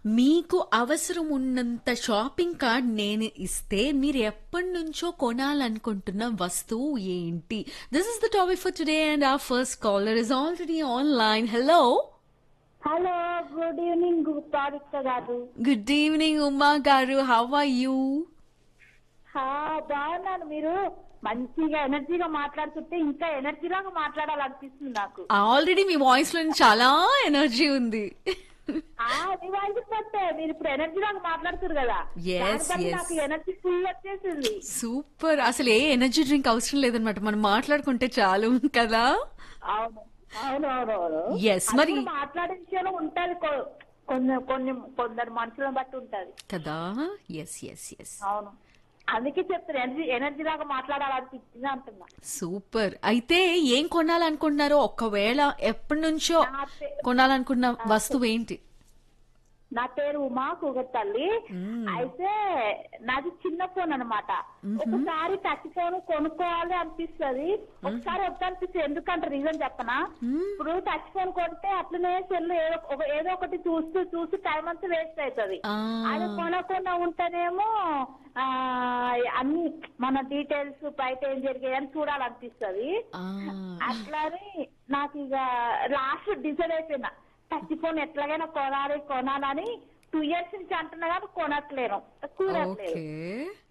మీకు అవసరం ఉన్నంత షాపింగ్ కార్డ్ నేను ఇస్తే మీరు ఎప్పటి నుంచో కొనాలనుకుంటున్న వస్తువు ఏంటి this is the topic for today and our first caller is already online hello hello good evening Paritha గారు గుడ్ ఈవినింగ్ ఉమా గారు హౌ ఆర్ యూ హా, బాగున్నాను మీరు మంచిగా ఎనర్జీగా మాట్లాడుతుంటే ఇంకా ఎనర్జీలాగా మాట్లాడాలనిపిస్తుంది నాకు ఆల్రెడీ మీ వాయిస్ లో చాలా ఎనర్జీ ఉంది ఆ మీ వాయిస్ పట్టే మీరు ఇప్పుడు ఎనర్జీలాగా మాట్లాడుతున్నారు కదా Yes, దాని బట్టి yes. నాకు ఎనర్జీ ఫుల్ వచ్చేసింది సూపర్ అసలు ఏ ఎనర్జీ డ్రింక్ అవసరం లేదనమాట మనం మాట్లాడుకుంటే చాలు కదా అవును అవును అవును అవును Yes, అది మరి- కూడా మాట్లాడే విషయంలో ఉంటది కొ- కొన్ని కొన్ని కొందరు మనుషులను బట్టి ఉంటది కదా ఎస్ ఎస్ ఎస్ అవును అందుకే చెప్తారు ఎనర్జీ ఎనర్జీ లాగా మాట్లాడాలనిపించింది అంటున్నా సూపర్ అయితే ఏం కొనాలనుకుంటున్నారో ఒకవేళ ఎప్పటి నుంచో నా పే- కొనాలనుకున్న వస్తువు ఏంటి నా పేరు ఉమా కూగతల్లి అయితే నాది చిన్న ఫోన్ అన్నమాట ఒకసారి టచ్ ఫోన్ కొనుక్కోవాలి అనిపిస్తది ఒకసారి వద్దనిపిస్తుంది ఎందుకంటే రీజన్ చెప్పనా ఇప్పుడు టచ్ ఫోన్ కొంటే అట్లనే సెల్ ఏదో ఒక- ఏదో ఒకటి చూస్తూ చూస్తూ టైం అంతా వేస్ట్ అవుతుంది ఆ, అది కొనకుండా ఉంటేనేమో ఆ అన్ని మన డీటెయిల్స్ బయట ఏం జరిగాయని చూడాలనిపిస్తది ఆ, అట్లని నాకు ఇక లాస్ట్ డిసైడ్ అయిపోయినా టచ్ ఫోన్ ఎట్లాగైనా కొనాలి కొనాలని టూ ఇయర్స్ నుంచి అంటున్నా కానీ కొనట్లేను కూరట్లేదు ఓకే